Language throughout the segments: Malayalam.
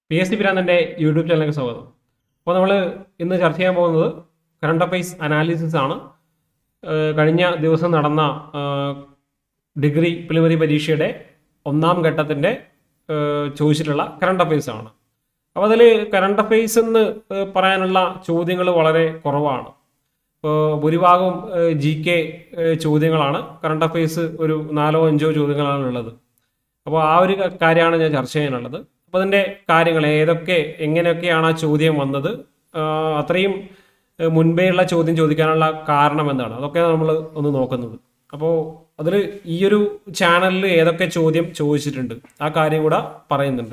പി എസ് സി പിരാന്തൻ്റെ യൂട്യൂബ് ചാനലിലേക്ക് സ്വാഗതം അപ്പോൾ നമ്മൾ ഇന്ന് ചർച്ച ചെയ്യാൻ പോകുന്നത് കറണ്ട് അഫയേഴ്സ് അനാലിസിസ് ആണ് ഏഹ് കഴിഞ്ഞ ദിവസം നടന്ന ഏഹ് ഡിഗ്രി പ്രിലിമിനറി പരീക്ഷയുടെ ഒന്നാം ഘട്ടത്തിൻ്റെ ഏഹ് ചോദിച്ചിട്ടുള്ള കറണ്ട് അഫയേഴ്സ് ആണ് അപ്പോൾ അതിൽ കറണ്ട് അഫയേഴ്സ് എന്ന് ഏഹ് പറയാനുള്ള ചോദ്യങ്ങൾ വളരെ കുറവാണ് ഇപ്പോൾ ഭൂരിഭാഗവും ജി കെ ചോദ്യങ്ങളാണ് കറണ്ട് അഫയേഴ്സ് ഒരു നാലോ അഞ്ചോ ചോദ്യങ്ങളാണ് ഉള്ളത് അപ്പോൾ ആ ഒരു ക- കാര്യമാണ് ഞാൻ ചർച്ച ചെയ്യാനുള്ളത് അപ്പോൾ അതിൻ്റെ കാര്യങ്ങൾ ഏതൊക്കെ എങ്ങനെയൊക്കെയാണ് ആ ചോദ്യം വന്നത് ആ, അത്രയും ഏഹ്, മുൻപേയുള്ള ചോദ്യം ചോദിക്കാനുള്ള കാരണം എന്താണ് അതൊക്കെ നമ്മൾ ഒന്ന് നോക്കുന്നത് അപ്പോൾ അതിൽ ഈ ഒരു ചാനലിൽ ഏതൊക്കെ ചോദ്യം ചോദിച്ചിട്ടുണ്ട് ആ കാര്യം കൂടെ പറയുന്നുണ്ട്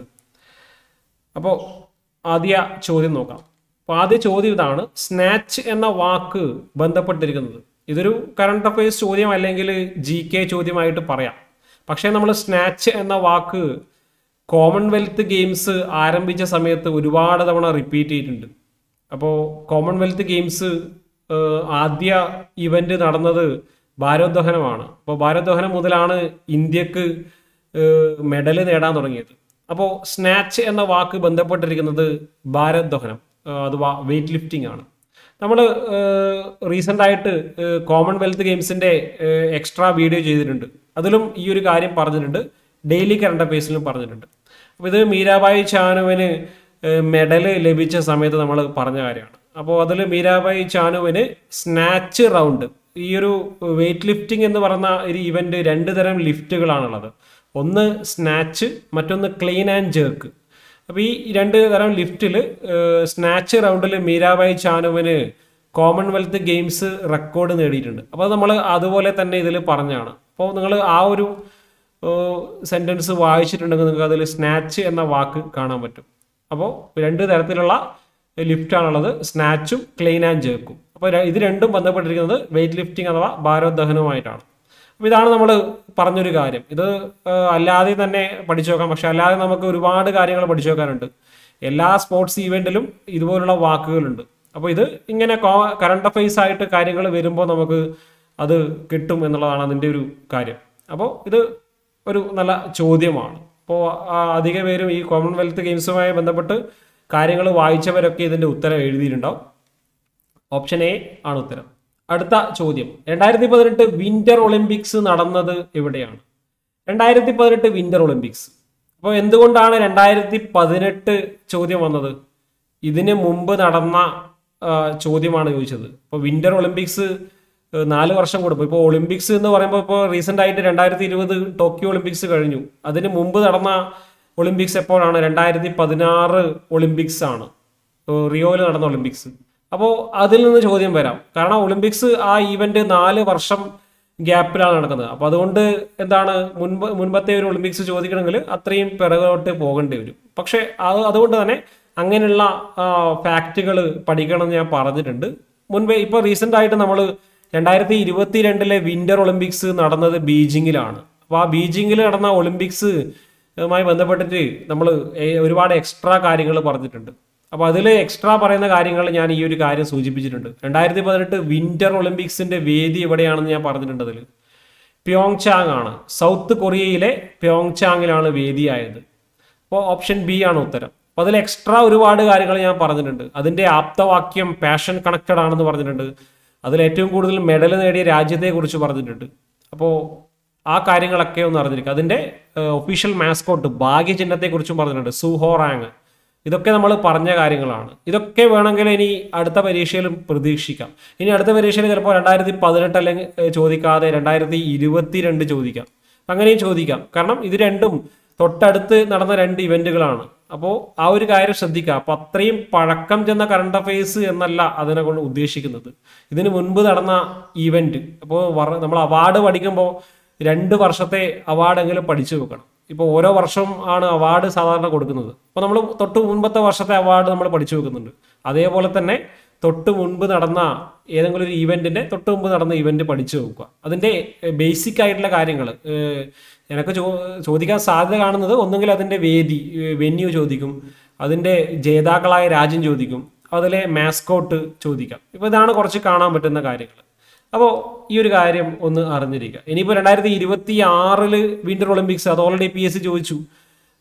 അപ്പോൾ ആദ്യ ചോദ്യം നോക്കാം അപ്പോൾ ആദ്യ ചോദ്യം ഇതാണ് സ്നാച്ച് എന്ന വാക്ക് ബന്ധപ്പെട്ടിരിക്കുന്നത് ഇതൊരു കറണ്ട് അഫയേഴ്സ് ചോദ്യം അല്ലെങ്കിൽ ജി കെ ചോദ്യമായിട്ട് പറയാം പക്ഷേ നമ്മൾ സ്നാച്ച് എന്ന വാക്ക് കോമൺവെൽത്ത് ഗെയിംസ് ആരംഭിച്ച സമയത്ത് ഒരുപാട് തവണ റിപ്പീറ്റ് ചെയ്തിട്ടുണ്ട് അപ്പോൾ കോമൺവെൽത്ത് ഗെയിംസ് ഏഹ്, ആദ്യ ഇവന്റ് നടന്നത് ഭാരോദ്വഹനമാണ് അപ്പോൾ ഭാരോദ്വഹനം മുതലാണ് ഇന്ത്യക്ക് മെഡൽ നേടാൻ തുടങ്ങിയത് അപ്പോൾ സ്നാച്ച് എന്ന വാക്ക് ബന്ധപ്പെട്ടിരിക്കുന്നത് ഭാരോദ്വഹനം ഏഹ്, അഥവാ വെയിറ്റ് ലിഫ്റ്റിംഗ് ആണ് നമ്മൾ റീസെൻ്റ് ആയിട്ട് ഏഹ്, കോമൺവെൽത്ത് ഗെയിംസിൻ്റെ എക്സ്ട്രാ വീഡിയോ ചെയ്തിട്ടുണ്ട് അതിലും ഈ ഒരു കാര്യം പറഞ്ഞിട്ടുണ്ട് ഡെയിലി കറണ്ട് അഫയേഴ്സിലും പറഞ്ഞിട്ടുണ്ട് അപ്പോൾ ഇത് മീരാബായി ചാനുവിന് മെഡൽ ലഭിച്ച സമയത്ത് നമ്മൾ പറഞ്ഞ കാര്യമാണ് അപ്പോൾ അതിൽ മീരാബായി ചാനുവിന് സ്നാച്ച് റൗണ്ട് ഈ ഒരു വെയിറ്റ് ലിഫ്റ്റിംഗ് എന്ന് പറയുന്ന ഒരു ഇവന്റ് രണ്ട് തരം ലിഫ്റ്റുകളാണുള്ളത് ഒന്ന് സ്നാച്ച് മറ്റൊന്ന് ക്ലീൻ ആൻഡ് ജേർക്ക് അപ്പോൾ ഈ രണ്ട് തരം ലിഫ്റ്റിൽ സ്നാച്ച് റൗണ്ടിൽ മീരാബായി ചാനുവിന് കോമൺവെൽത്ത് ഗെയിംസ് റെക്കോർഡ് നേടിയിട്ടുണ്ട് അപ്പോൾ നമ്മൾ അതുപോലെ തന്നെ ഇതിൽ പറഞ്ഞാണ് അപ്പോൾ നിങ്ങൾ ആ ഒരു സെൻറ്റൻസ് വായിച്ചിട്ടുണ്ടെങ്കിൽ നിങ്ങൾക്ക് അതിൽ സ്നാച്ച് എന്ന വാക്ക് കാണാൻ പറ്റും അപ്പോൾ രണ്ട് തരത്തിലുള്ള ലിഫ്റ്റാണുള്ളത് സ്നാച്ചും ക്ലീൻ ആൻഡ് ജേക്കും അപ്പോൾ ര- ഇത് രണ്ടും ബന്ധപ്പെട്ടിരിക്കുന്നത് വെയിറ്റ് ലിഫ്റ്റിംഗ് അഥവാ ഭാരോദ്വഹനവുമായിട്ടാണ് അപ്പോൾ ഇതാണ് നമ്മൾ പറഞ്ഞൊരു കാര്യം ഇത് ഏഹ്, അല്ലാതെ തന്നെ പഠിച്ചു നോക്കാം പക്ഷെ അല്ലാതെ നമുക്ക് ഒരുപാട് കാര്യങ്ങൾ പഠിച്ചു നോക്കാനുണ്ട് എല്ലാ സ്പോർട്സ് ഈവെന്റിലും ഇതുപോലുള്ള വാക്കുകളുണ്ട് അപ്പോൾ ഇത് ഇങ്ങനെ കറണ്ട് അഫയേഴ്സ് ആയിട്ട് കാര്യങ്ങൾ വരുമ്പോൾ നമുക്ക് അത് കിട്ടും എന്നുള്ളതാണ് അതിൻ്റെ ഒരു കാര്യം അപ്പോൾ ഇത് ഒരു നല്ല ചോദ്യമാണ് അപ്പോൾ അധിക പേരും ഈ കോമൺവെൽത്ത് ഗെയിംസുമായി ബന്ധപ്പെട്ട് കാര്യങ്ങൾ വായിച്ചവരൊക്കെ ഇതിൻ്റെ ഉത്തരം എഴുതിയിട്ടുണ്ടാവും ഓപ്ഷൻ എ ആണ് ഉത്തരം അടുത്ത ചോദ്യം രണ്ടായിരത്തി പതിനെട്ട് വിന്റർ ഒളിമ്പിക്സ് നടന്നത് എവിടെയാണ് രണ്ടായിരത്തി പതിനെട്ട് വിന്റർ ഒളിമ്പിക്സ് അപ്പോൾ എന്തുകൊണ്ടാണ് രണ്ടായിരത്തി പതിനെട്ട് ചോദ്യം വന്നത് ഇതിന് മുമ്പ് നടന്ന ആ, ചോദ്യമാണ് ചോദിച്ചത് ഇപ്പോൾ വിന്റർ ഒളിമ്പിക്സ് ഏഹ്, നാല് വർഷം കൂടുമ്പോൾ ഇപ്പോൾ ഒളിമ്പിക്സ് എന്ന് പറയുമ്പോൾ ഇപ്പോൾ റീസെൻ്റ് ആയിട്ട് രണ്ടായിരത്തി ഇരുപത് ടോക്കിയോ ഒളിമ്പിക്സ് കഴിഞ്ഞു അതിന് മുമ്പ് നടന്ന ഒളിമ്പിക്സ് എപ്പോഴാണ് രണ്ടായിരത്തി പതിനാറ് ഒളിമ്പിക്സ് ആണ് ഏഹ്, റിയോയിൽ നടന്ന ഒളിമ്പിക്സ് അപ്പോൾ അതിൽ നിന്ന് ചോദ്യം വരാം കാരണം ഒളിമ്പിക്സ് ആ ഈവന്റ് നാല് വർഷം ഗ്യാപ്പിലാണ് നടക്കുന്നത് അപ്പോൾ അതുകൊണ്ട് എന്താണ് മുൻപ് മുൻപത്തെ ഒരു ഒളിമ്പിക്സ് ചോദിക്കണമെങ്കിൽ അത്രയും പിറകോട്ട് പോകേണ്ടി വരും പക്ഷേ അത് അതുകൊണ്ട് തന്നെ അങ്ങനെയുള്ള ഫാക്റ്റുകൾ പഠിക്കണം എന്ന് ഞാൻ പറഞ്ഞിട്ടുണ്ട് മുൻപേ ഇപ്പോൾ റീസെൻ്റ് ആയിട്ട് നമ്മൾ രണ്ടായിരത്തി ഇരുപത്തി രണ്ടിലെ വിന്റർ ഒളിമ്പിക്സ് നടന്നത് ബീജിങ്ങിലാണ് അപ്പോൾ ആ ബീജിങ്ങിൽ നടന്ന ഒളിമ്പിക്സ് മായി ബന്ധപ്പെട്ടിട്ട് നമ്മൾ ഒരുപാട് എക്സ്ട്രാ കാര്യങ്ങൾ പറഞ്ഞിട്ടുണ്ട് അപ്പോൾ അതിൽ എക്സ്ട്രാ പറയുന്ന കാര്യങ്ങൾ ഞാൻ ഈ ഒരു കാര്യം സൂചിപ്പിച്ചിട്ടുണ്ട് രണ്ടായിരത്തി പതിനെട്ട് വിന്റർ ഒളിമ്പിക്സിന്റെ വേദി എവിടെയാണെന്ന് ഞാൻ പറഞ്ഞിട്ടുണ്ട് അതിൽ പ്യോങ്ചാങ് ആണ് സൗത്ത് കൊറിയയിലെ പ്യോങ്ചാങ്ങിലാണ് വേദിയായത് അപ്പോൾ ഓപ്ഷൻ ബി ആണ് ഉത്തരം അപ്പോൾ അതിൽ എക്സ്ട്രാ ഒരുപാട് കാര്യങ്ങൾ ഞാൻ പറഞ്ഞിട്ടുണ്ട് അതിൻ്റെ ആപ്തവാക്യം പാഷൻ കണക്റ്റഡ് ആണെന്ന് പറഞ്ഞിട്ടുണ്ട് അതിൽ ഏറ്റവും കൂടുതൽ മെഡൽ നേടിയ രാജ്യത്തെക്കുറിച്ച് പറഞ്ഞിട്ടുണ്ട് അപ്പോൾ ആ കാര്യങ്ങളൊക്കെ ഒന്ന് അറിഞ്ഞിരിക്കുക അതിൻ്റെ ഒഫീഷ്യൽ മാസ്കോട്ട് ഭാഗ്യചിഹ്നത്തെക്കുറിച്ചും പറഞ്ഞിട്ടുണ്ട് സുഹോ റാങ് ഇതൊക്കെ നമ്മൾ പറഞ്ഞ കാര്യങ്ങളാണ് ഇതൊക്കെ വേണമെങ്കിൽ ഇനി അടുത്ത പരീക്ഷയിലും പ്രതീക്ഷിക്കാം ഇനി അടുത്ത പരീക്ഷയിൽ ചിലപ്പോൾ രണ്ടായിരത്തി പതിനെട്ട് അല്ലെങ്കിൽ ഏഹ്, ചോദിക്കാതെ രണ്ടായിരത്തി ഇരുപത്തി രണ്ട് ചോദിക്കാം അങ്ങനെയും ചോദിക്കാം കാരണം ഇത് രണ്ടും തൊട്ടടുത്ത് നടന്ന രണ്ട് ഇവന്റുകളാണ് അപ്പോൾ ആ ഒരു കാര്യം ശ്രദ്ധിക്കുക അപ്പോൾ അത്രയും പഴക്കം ചെന്ന കറണ്ട് അഫയേഴ്സ് എന്നല്ല അതിനെ കൊണ്ട് ഉദ്ദേശിക്കുന്നത് ഇതിന് മുൻപ് നടന്ന ഈവന്റ് അപ്പോൾ നമ്മൾ അവാർഡ് പഠിക്കുമ്പോൾ രണ്ട് വർഷത്തെ അവാർഡെങ്കിലും പഠിച്ചു വെക്കണം ഇപ്പോൾ ഓരോ വർഷം ആണ് അവാർഡ് സാധാരണ കൊടുക്കുന്നത് അപ്പോൾ നമ്മൾ തൊട്ട് മുൻപത്തെ വർഷത്തെ അവാർഡ് നമ്മൾ പഠിച്ചു വെക്കുന്നുണ്ട് അതേപോലെ തന്നെ തൊട്ട് മുൻപ് നടന്ന ഏതെങ്കിലും ഒരു ഈവെന്റിന്റെ തൊട്ട് മുമ്പ് നടന്ന ഇവന്റ് പഠിച്ചു വെക്കുക അതിന്റെ ബേസിക് ആയിട്ടുള്ള കാര്യങ്ങൾ എനിക്ക് ചോ ചോദിക്കാൻ സാധ്യത കാണുന്നത് ഒന്നുകിൽ അതിന്റെ വേദി വെന്യൂ ചോദിക്കും അതിന്റെ ജേതാക്കളായ രാജ്യം ചോദിക്കും അതിലെ മാസ്കോട്ട് ചോദിക്കാം ഇപ്പോൾ ഇതാണ് കുറച്ച് കാണാൻ പറ്റുന്ന കാര്യങ്ങൾ അപ്പോൾ ഈ ഒരു കാര്യം ഒന്ന് അറിഞ്ഞിരിക്കുക ഇനിയിപ്പോൾ രണ്ടായിരത്തി ഇരുപത്തി ആറില് വിന്റർ ഒളിമ്പിക്സ് അത് ഓൾറെഡി പി എസ് സി ചോദിച്ചു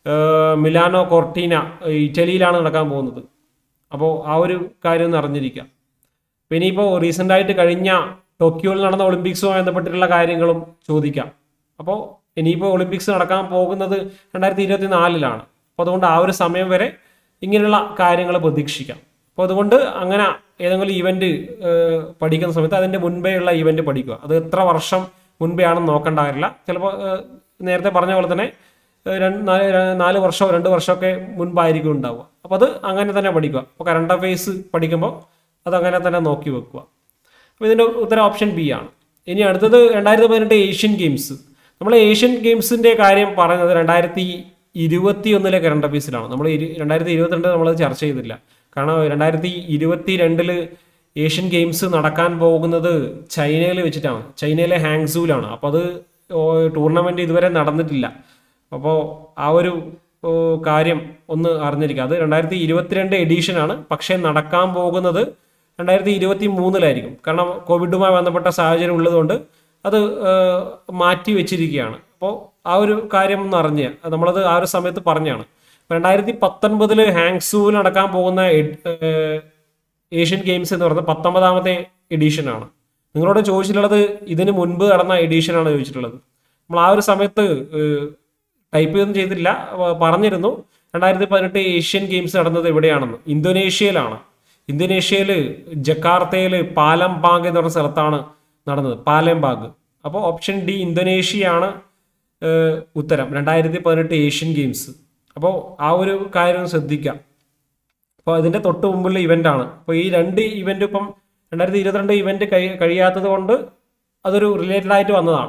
ഏഹ് മിലാനോ കോർട്ടീന ഇറ്റലിയിലാണ് നടക്കാൻ പോകുന്നത് അപ്പോൾ ആ ഒരു കാര്യം ഒന്ന് അറിഞ്ഞിരിക്കാം പിന്നെ ഇനിയിപ്പോൾ റീസെൻ്റ് ആയിട്ട് കഴിഞ്ഞ ടോക്കിയോയിൽ നടന്ന ഒളിമ്പിക്സുമായി ബന്ധപ്പെട്ടിട്ടുള്ള കാര്യങ്ങളും ചോദിക്കാം അപ്പോൾ ഇനിയിപ്പോൾ ഒളിമ്പിക്സ് നടക്കാൻ പോകുന്നത് രണ്ടായിരത്തി ഇരുപത്തി നാലിലാണ് അപ്പോൾ അതുകൊണ്ട് ആ ഒരു സമയം വരെ ഇങ്ങനെയുള്ള കാര്യങ്ങൾ പ്രതീക്ഷിക്കാം അപ്പോൾ അതുകൊണ്ട് അങ്ങനെ ഏതെങ്കിലും ഇവന്റ് പഠിക്കുന്ന സമയത്ത് അതിൻ്റെ മുൻപേ ഉള്ള ഇവന്റ് പഠിക്കുക അത് എത്ര വർഷം മുൻപേ ആണെന്ന് നോക്കേണ്ട കാര്യമില്ല ചിലപ്പോൾ ഏഹ്, നേരത്തെ പറഞ്ഞ പോലെ തന്നെ ഏഹ്, രണ്ട് നാല് ര- നാല് വർഷമോ രണ്ട് വർഷമൊക്കെ മുൻപായിരിക്കും ഉണ്ടാവുക അപ്പോൾ അത് അങ്ങനെ തന്നെ പഠിക്കുക അപ്പോൾ കറണ്ട് അഫയേഴ്സ് പഠിക്കുമ്പോൾ അത് അങ്ങനെ തന്നെ നോക്കി വെക്കുക അപ്പോൾ ഇതിൻ്റെ ഉത്തരം ഓപ്ഷൻ ബി ആണ് ഇനി അടുത്തത് രണ്ടായിരത്തി പതിനെട്ട് ഏഷ്യൻ ഗെയിംസ് നമ്മൾ ഏഷ്യൻ ഗെയിംസിൻ്റെ കാര്യം പറയുന്നത് രണ്ടായിരത്തി ഇരുപത്തി ഒന്നിലെ കറണ്ട് അഫയേഴ്സിലാണ് നമ്മൾ ഇരു രണ്ടായിരത്തി ഇരുപത്തിരണ്ട് നമ്മളത് ചർച്ച ചെയ്തില്ല കാരണം രണ്ടായിരത്തി ഇരുപത്തി രണ്ടില് ഏഷ്യൻ ഗെയിംസ് നടക്കാൻ പോകുന്നത് ചൈനയിൽ വെച്ചിട്ടാണ് ചൈനയിലെ ഹാങ്സൂലാണ് അപ്പോൾ അത് ടൂർണമെന്റ് ഇതുവരെ നടന്നിട്ടില്ല അപ്പോൾ ആ ഒരു ഓ, കാര്യം ഒന്ന് അറിഞ്ഞിരിക്കുക അത് രണ്ടായിരത്തി ഇരുപത്തിരണ്ട് എഡീഷനാണ് പക്ഷേ നടക്കാൻ പോകുന്നത് രണ്ടായിരത്തി ഇരുപത്തി മൂന്നിലായിരിക്കും കാരണം കോവിഡുമായി ബന്ധപ്പെട്ട സാഹചര്യം ഉള്ളതുകൊണ്ട് അത് ഏഹ്, മാറ്റി വെച്ചിരിക്കുകയാണ് അപ്പോൾ ആ ഒരു കാര്യം ഒന്ന് അറിഞ്ഞ് നമ്മളത് ആ ഒരു സമയത്ത് പറഞ്ഞാണ് രണ്ടായിരത്തി പത്തൊൻപതില് ഹാങ്സൂവിൽ നടക്കാൻ പോകുന്ന എഡ്- ഏഹ്, ഏഷ്യൻ ഗെയിംസ് എന്ന് പറയുന്നത് പത്തൊമ്പതാമത്തെ എഡീഷനാണ് നിങ്ങളോട് ചോദിച്ചിട്ടുള്ളത് ഇതിന് മുൻപ് നടന്ന എഡീഷനാണ് ചോദിച്ചിട്ടുള്ളത് നമ്മൾ ആ ഒരു സമയത്ത് ടൈപ്പ് ചെയ്തൊന്നും ചെയ്തില്ല അഹ് പറഞ്ഞിരുന്നു രണ്ടായിരത്തി പതിനെട്ട് ഏഷ്യൻ ഗെയിംസ് നടന്നത് എവിടെയാണെന്ന് ഇന്തോനേഷ്യയിലാണ് ഇന്തോനേഷ്യയിൽ ജക്കാർത്തയിൽ പാലംബാഗ് എന്ന് പറഞ്ഞ സ്ഥലത്താണ് നടന്നത് പാലംബാഗ് അപ്പോൾ ഓപ്ഷൻ ഡി ഇന്തോനേഷ്യയാണ് ഏഹ്, ഉത്തരം രണ്ടായിരത്തി പതിനെട്ട് ഏഷ്യൻ ഗെയിംസ് അപ്പോൾ ആ ഒരു കാര്യം ഒന്ന് ശ്രദ്ധിക്കാം അപ്പോൾ അതിന്റെ തൊട്ട് മുമ്പുള്ള ഇവന്റ് ആണ് അപ്പോൾ ഈ രണ്ട് ഇവന്റ് ഇപ്പം രണ്ടായിരത്തി ഇരുപത്തിരണ്ട് ഇവന്റ് കഴി കഴിയാത്തത് കൊണ്ട് അതൊരു റിലേറ്റഡ് ആയിട്ട് വന്നതാണ്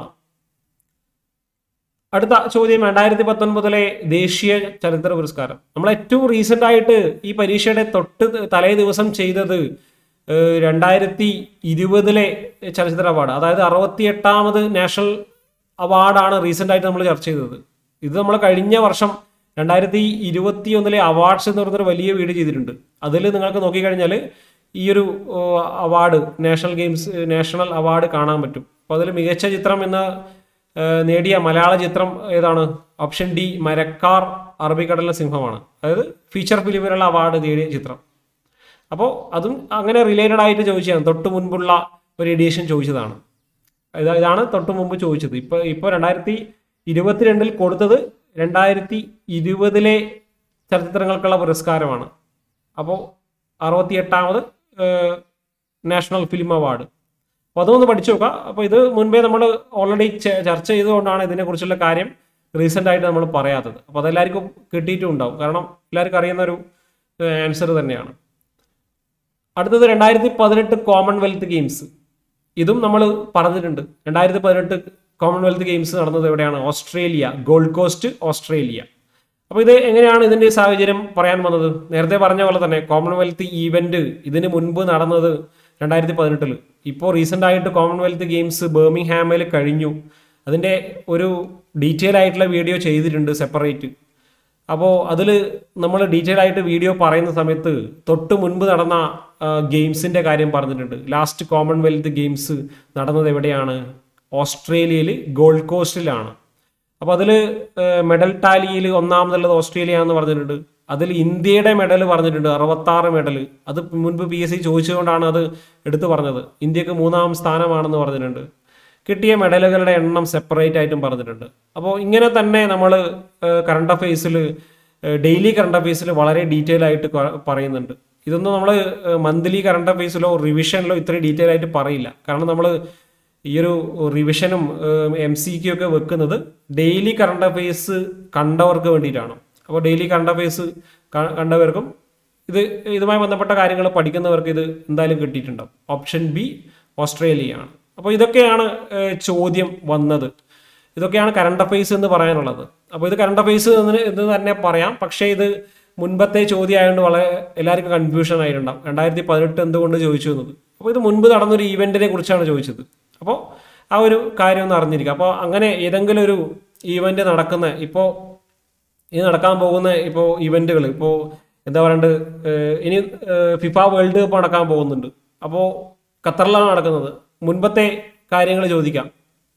അടുത്ത ചോദ്യം രണ്ടായിരത്തി പത്തൊൻപതിലെ ദേശീയ ചരിത്ര പുരസ്കാരം നമ്മൾ ഏറ്റവും റീസെന്റ് ആയിട്ട് ഈ പരീക്ഷയുടെ തൊട്ട് തലേ ദിവസം ചെയ്തത് ഏഹ്, രണ്ടായിരത്തി ഇരുപതിലെ ചലച്ചിത്ര അവാർഡ് അതായത് അറുപത്തി എട്ടാമത് നാഷണൽ അവാർഡാണ് റീസെന്റ് ആയിട്ട് നമ്മൾ ചർച്ച ചെയ്തത് ഇത് നമ്മൾ കഴിഞ്ഞ വർഷം രണ്ടായിരത്തി ഇരുപത്തി ഒന്നിലെ അവാർഡ്സ് എന്ന് പറയുന്നൊരു വലിയ വീഡിയോ ചെയ്തിട്ടുണ്ട് അതിൽ നിങ്ങൾക്ക് നോക്കിക്കഴിഞ്ഞാൽ ഈ ഒരു award national games national award കാണാൻ പറ്റും അപ്പോൾ അതിൽ മികച്ച ചിത്രം എന്ന ഏഹ്, നേടിയ മലയാള ചിത്രം ഏതാണ് ഓപ്ഷൻ ഡി മരക്കാർ അറബിക്കടലിലെ സിംഹമാണ് അതായത് ഫീച്ചർ ഫിലിമിനുള്ള അവാർഡ് നേടിയ ചിത്രം അപ്പോൾ അതും അങ്ങനെ റിലേറ്റഡ് ആയിട്ട് ചോദിച്ചതാണ് തൊട്ട് മുൻപുള്ള ഒരു എഡിഷൻ ചോദിച്ചതാണ് ഇതാ ഇതാണ് തൊട്ട് മുമ്പ് ചോദിച്ചത് ഇപ്പൊ ഇപ്പൊ രണ്ടായിരത്തി ഇരുപത്തിരണ്ടിൽ കൊടുത്തത് രണ്ടായിരത്തി ഇരുപതിലെ ചലച്ചിത്രങ്ങൾക്കുള്ള പുരസ്കാരമാണ് അപ്പോൾ അറുപത്തി എട്ടാമത് നാഷണൽ ഫിലിം അവാർഡ് അപ്പോൾ അതൊന്ന് പഠിച്ചു നോക്കുക അപ്പോൾ ഇത് മുൻപേ നമ്മൾ ഓൾറെഡി ചർച്ച ചെയ്തുകൊണ്ടാണ് ഇതിനെക്കുറിച്ചുള്ള കാര്യം റീസെൻ്റ് ആയിട്ട് നമ്മൾ പറയാത്തത് അപ്പോൾ അതെല്ലാവർക്കും കിട്ടിയിട്ടും ഉണ്ടാവും കാരണം എല്ലാവർക്കും അറിയുന്ന ഒരു ആൻസർ തന്നെയാണ് അടുത്തത് രണ്ടായിരത്തി പതിനെട്ട് കോമൺവെൽത്ത് ഗെയിംസ് ഇതും നമ്മൾ പറഞ്ഞിട്ടുണ്ട് രണ്ടായിരത്തി പതിനെട്ട് കോമൺവെൽത്ത് ഗെയിംസ് നടന്നത് എവിടെയാണ് ഓസ്ട്രേലിയ ഗോൾഡ് കോസ്റ്റ് ഓസ്ട്രേലിയ അപ്പോൾ ഇത് എങ്ങനെയാണ് ഇതിന്റെ സാഹചര്യം പറയാൻ വന്നത് നേരത്തെ പറഞ്ഞ പോലെ തന്നെ കോമൺവെൽത്ത് ഈവന്റ് ഇതിന് മുൻപ് നടന്നത് രണ്ടായിരത്തി പതിനെട്ടില് ഇപ്പോൾ റീസെന്റ് ആയിട്ട് കോമൺവെൽത്ത് ഗെയിംസ് ബേർമിംഗ്ഹാമിൽ കഴിഞ്ഞു അതിന്റെ ഒരു ഡീറ്റെയിൽ ആയിട്ടുള്ള വീഡിയോ ചെയ്തിട്ടുണ്ട് സെപ്പറേറ്റ് അപ്പോൾ അതിൽ നമ്മൾ ഡീറ്റെയിൽ ആയിട്ട് വീഡിയോ പറയുന്ന സമയത്ത് തൊട്ട് മുൻപ് നടന്ന ഗെയിംസിന്റെ കാര്യം പറഞ്ഞിട്ടുണ്ട് ലാസ്റ്റ് കോമൺവെൽത്ത് ഗെയിംസ് നടന്നത് എവിടെയാണ് ഓസ്ട്രേലിയയിൽ ഗോൾഡ് കോസ്റ്റിലാണ് അപ്പോൾ അതിൽ മെഡൽ ടാലിയിൽ ഒന്നാമതുള്ളത് ഓസ്ട്രേലിയ എന്ന് പറഞ്ഞിട്ടുണ്ട് അതിൽ ഇന്ത്യയുടെ മെഡൽ പറഞ്ഞിട്ടുണ്ട് അറുപത്താറ് മെഡൽ അത് മുൻപ് പി എസ് സി ചോദിച്ചുകൊണ്ടാണ് അത് എടുത്തു പറഞ്ഞത് ഇന്ത്യക്ക് മൂന്നാം സ്ഥാനമാണെന്ന് പറഞ്ഞിട്ടുണ്ട് കിട്ടിയ മെഡലുകളുടെ എണ്ണം സെപ്പറേറ്റ് ആയിട്ടും പറഞ്ഞിട്ടുണ്ട് അപ്പോൾ ഇങ്ങനെ തന്നെ നമ്മൾ കറണ്ട് അഫയേഴ്സിൽ ഡെയിലി കറണ്ട് അഫയേഴ്സിൽ വളരെ ഡീറ്റെയിൽ ആയിട്ട് ക- പറയുന്നുണ്ട് ഇതൊന്നും നമ്മൾ മന്ത്ലി കറണ്ട് അഫയേഴ്സിലോ റിവിഷനിലോ ഇത്രയും ഡീറ്റെയിൽ ആയിട്ട് പറയില്ല കാരണം നമ്മൾ ഈ ഒരു റിവിഷനും എം സി ക്യു ഒക്കെ വെക്കുന്നത് ഡെയിലി കറണ്ട് അഫയേഴ്സ് കണ്ടവർക്ക് വേണ്ടിയിട്ടാണ് അപ്പോൾ ഡെയിലി കറണ്ട് അഫയേഴ്സ് കണ്ടവർക്കും ഇത് ഇതുമായി ബന്ധപ്പെട്ട കാര്യങ്ങൾ പഠിക്കുന്നവർക്ക് ഇത് എന്തായാലും കിട്ടിയിട്ടുണ്ടാവും ഓപ്ഷൻ ബി ഓസ്ട്രേലിയയാണ് അപ്പോൾ ഇതൊക്കെയാണ് ഏഹ്, ചോദ്യം വന്നത് ഇതൊക്കെയാണ് കറണ്ട് അഫയേഴ്സ് എന്ന് പറയാനുള്ളത് അപ്പോൾ ഇത് കറണ്ട് അഫയേഴ്സ് എന്ന് എന്ന് തന്നെ പറയാം പക്ഷേ ഇത് മുൻപത്തെ ചോദ്യം ആയതുകൊണ്ട് വളരെ എല്ലാവർക്കും കൺഫ്യൂഷൻ ആയിട്ടുണ്ടാവും രണ്ടായിരത്തി പതിനെട്ട് എന്തുകൊണ്ട് ചോദിച്ചു എന്നത് അപ്പോൾ ഇത് മുൻപ് നടന്നൊരു ഈവെന്റിനെ കുറിച്ചാണ് ചോദിച്ചത് അപ്പോൾ ആ ഒരു കാര്യം ഒന്ന് അറിഞ്ഞിരിക്കുക അപ്പോൾ അങ്ങനെ ഏതെങ്കിലും ഒരു ഈവെന്റ് നടക്കുന്ന ഇപ്പോൾ ഇനി നടക്കാൻ പോകുന്ന ഇപ്പോൾ ഇവന്റുകൾ ഇപ്പോൾ എന്താ പറയണ്ട് ഏഹ് ഇനി ഏഹ് ഫിഫ വേൾഡ് കപ്പ് നടക്കാൻ പോകുന്നുണ്ട് അപ്പോൾ ഖത്തറിലാണ് നടക്കുന്നത് മുൻപത്തെ കാര്യങ്ങൾ ചോദിക്കാം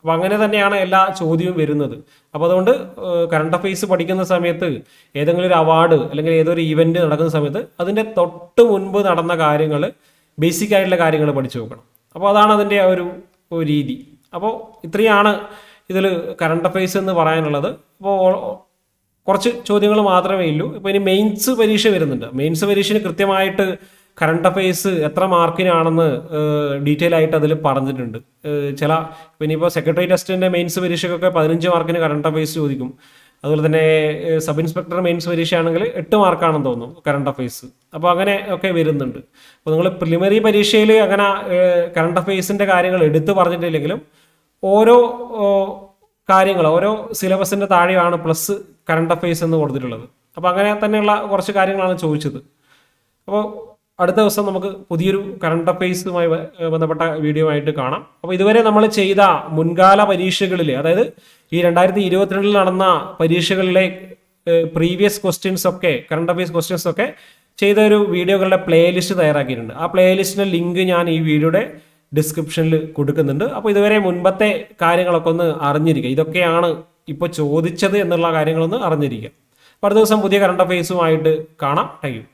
അപ്പോൾ അങ്ങനെ തന്നെയാണ് എല്ലാ ചോദ്യവും വരുന്നത് അപ്പോൾ അതുകൊണ്ട് കറണ്ട് അഫയേഴ്സ് പഠിക്കുന്ന സമയത്ത് ഏതെങ്കിലും ഒരു അവാർഡ് അല്ലെങ്കിൽ ഏതൊരു ഈവന്റ് നടക്കുന്ന സമയത്ത് അതിൻ്റെ തൊട്ട് മുൻപ് നടന്ന കാര്യങ്ങൾ ബേസിക് ആയിട്ടുള്ള കാര്യങ്ങൾ പഠിച്ചു നോക്കണം അപ്പോൾ അതാണ് അതിൻ്റെ ആ ഒരു ഒരു രീതി അപ്പോൾ ഇത്രയാണ് ഇതിൽ കറണ്ട് അഫയേഴ്സ് എന്ന് പറയാനുള്ളത് അപ്പോൾ കുറച്ച് ചോദ്യങ്ങൾ മാത്രമേ ഉള്ളൂ ഇപ്പോൾ ഇനി മെയിൻസ് പരീക്ഷ വരുന്നുണ്ട് മെയിൻസ് പരീക്ഷന് കൃത്യമായിട്ട് കറണ്ട് അഫയേഴ്സ് എത്ര മാർക്കിനാണെന്ന് ഡീറ്റെയിൽ ആയിട്ട് അതിൽ പറഞ്ഞിട്ടുണ്ട് ഏഹ് ചില ഇപ്പം ഇനിയിപ്പോൾ സെക്രട്ടറി ടെസ്റ്റിൻ്റെ മെയിൻസ് പരീക്ഷയ്ക്കൊക്കെ പതിനഞ്ച് മാർക്കിന് കറണ്ട് അഫയേഴ്സ് ചോദിക്കും അതുപോലെ തന്നെ ഏഹ് സബ് ഇൻസ്പെക്ടർ മെയിൻസ് പരീക്ഷയാണെങ്കിൽ എട്ട് മാർക്കാണെന്ന് തോന്നുന്നു കറണ്ട് അഫയേഴ്സ് അപ്പോൾ അങ്ങനെ ഒക്കെ വരുന്നുണ്ട് അപ്പോൾ നിങ്ങൾ പ്രിലിമിനറി പരീക്ഷയിൽ അങ്ങനെ കറണ്ട് അഫയേഴ്സിൻ്റെ കാര്യങ്ങൾ എടുത്തു പറഞ്ഞിട്ടില്ലെങ്കിലും ഓരോ ഓ, കാര്യങ്ങൾ ഓരോ സിലബസിൻ്റെ താഴെയാണ് പ്ലസ് കറണ്ട് അഫയേഴ്സ് എന്ന് കൊടുത്തിട്ടുള്ളത് അപ്പോൾ അങ്ങനെ തന്നെയുള്ള കുറച്ച് കാര്യങ്ങളാണ് ചോദിച്ചത് അപ്പോൾ അടുത്ത ദിവസം നമുക്ക് പുതിയൊരു കറണ്ട് അഫയേഴ്സുമായി ബ- ബന്ധപ്പെട്ട വീഡിയോ ആയിട്ട് കാണാം അപ്പോൾ ഇതുവരെ നമ്മൾ ചെയ്ത മുൻകാല പരീക്ഷകളിൽ അതായത് ഈ രണ്ടായിരത്തി ഇരുപത്തിരണ്ടിൽ നടന്ന പരീക്ഷകളിലെ പ്രീവിയസ് ക്വസ്റ്റ്യൻസ് ഒക്കെ കറണ്ട് അഫയേഴ്സ് ക്വസ്റ്റ്യൻസ് ഒക്കെ ചെയ്ത ഒരു വീഡിയോകളുടെ പ്ലേലിസ്റ്റ് തയ്യാറാക്കിയിട്ടുണ്ട് ആ പ്ലേലിസ്റ്റിന്റെ ലിങ്ക് ഞാൻ ഈ വീഡിയോയുടെ ഡിസ്ക്രിപ്ഷനിൽ കൊടുക്കുന്നുണ്ട് അപ്പോൾ ഇതുവരെ മുൻപത്തെ കാര്യങ്ങളൊക്കെ ഒന്ന് അറിഞ്ഞിരിക്കുക ഇതൊക്കെയാണ് ഇപ്പോൾ ചോദിച്ചത് എന്നുള്ള കാര്യങ്ങളൊന്ന് അറിഞ്ഞിരിക്കുക അപ്പോൾ അടുത്ത ദിവസം പുതിയ കറണ്ട് അഫയേഴ്സുമായിട്ട് കാണാം താങ്ക് യു